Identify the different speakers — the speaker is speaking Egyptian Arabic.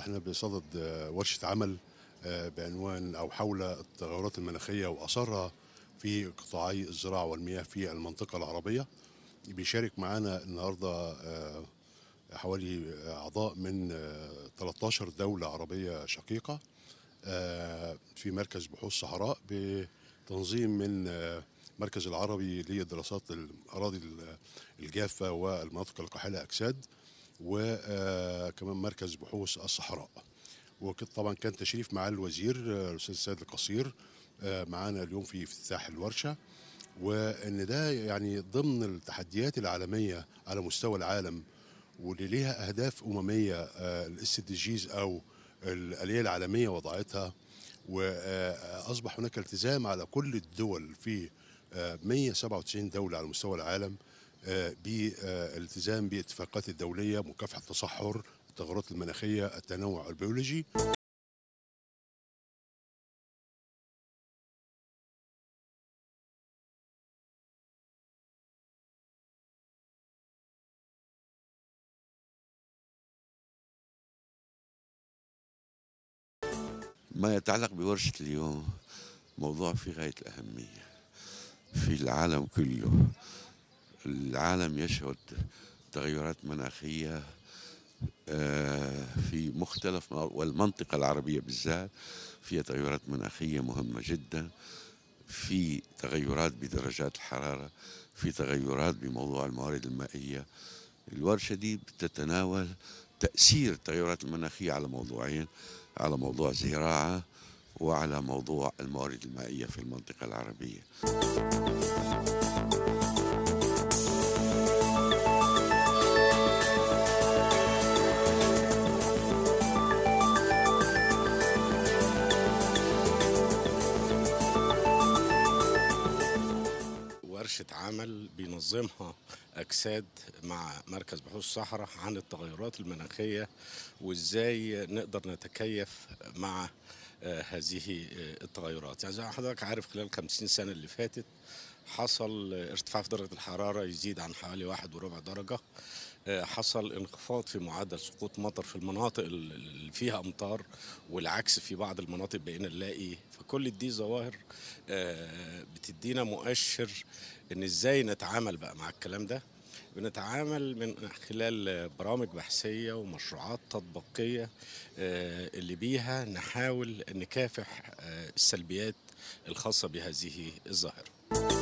Speaker 1: احنا بصدد آه، ورشه عمل آه، بعنوان او حول التغيرات المناخيه واثرها في قطاعي الزراعه والمياه في المنطقه العربيه بيشارك معانا النهارده آه، حوالي اعضاء من آه، 13 دوله عربيه شقيقه آه، في مركز بحوث صحراء بتنظيم من آه، المركز العربي لدراسات الاراضي ال- الجافه والمناطق القاحله اكساد وكمان مركز بحوث الصحراء وطبعا كان تشريف مع الوزير آه، الاستاذ سيد القصير آه، معانا اليوم في افتتاح الورشه وان ده يعني ضمن التحديات العالميه على مستوى العالم واللي ليها اهداف امميه الاس دي جيز او الاليه العالميه وضعتها واصبح هناك التزام على كل الدول في آه، 197 دوله على مستوى العالم آه، بالالتزام باتفاقات الدوليه مكافحه التصحر التغيرات المناخيه التنوع البيولوجي
Speaker 2: ما يتعلق بورشة اليوم موضوع في غاية الأهمية في العالم كله العالم يشهد تغيرات مناخية آه، في مختلف مناطق- والمنطقة العربية بالذات فيها تغيرات مناخية مهمة جدا في تغيرات بدرجات الحرارة في تغيرات بموضوع الموارد المائية الورشة دي بتتناول تأثير التغيرات المناخية على موضوعين على موضوع الزراعة وعلى موضوع الموارد المائية في المنطقة العربية
Speaker 3: ورشة عمل بينظمها أجساد مع مركز بحوث الصحراء عن التغيرات المناخية وإزاي نقدر نتكيف مع آه، هذه آه، التغيرات يعني زي ما حضرتك عارف خلال 50 سنة اللي فاتت حصل آه، ارتفاع في درجة الحرارة يزيد عن حوالي واحد وربع درجة آه، حصل انخفاض في معدل سقوط مطر في المناطق ال- اللي فيها امطار والعكس في بعض المناطق بقينا نلاقي فكل دي ظواهر آه، بتدينا مؤشر ان ازاي نتعامل بقى مع الكلام ده بنتعامل من خلال برامج بحثية ومشروعات تطبيقية آه، اللي بيها نحاول نكافح آه، السلبيات الخاصة بهذه الظاهرة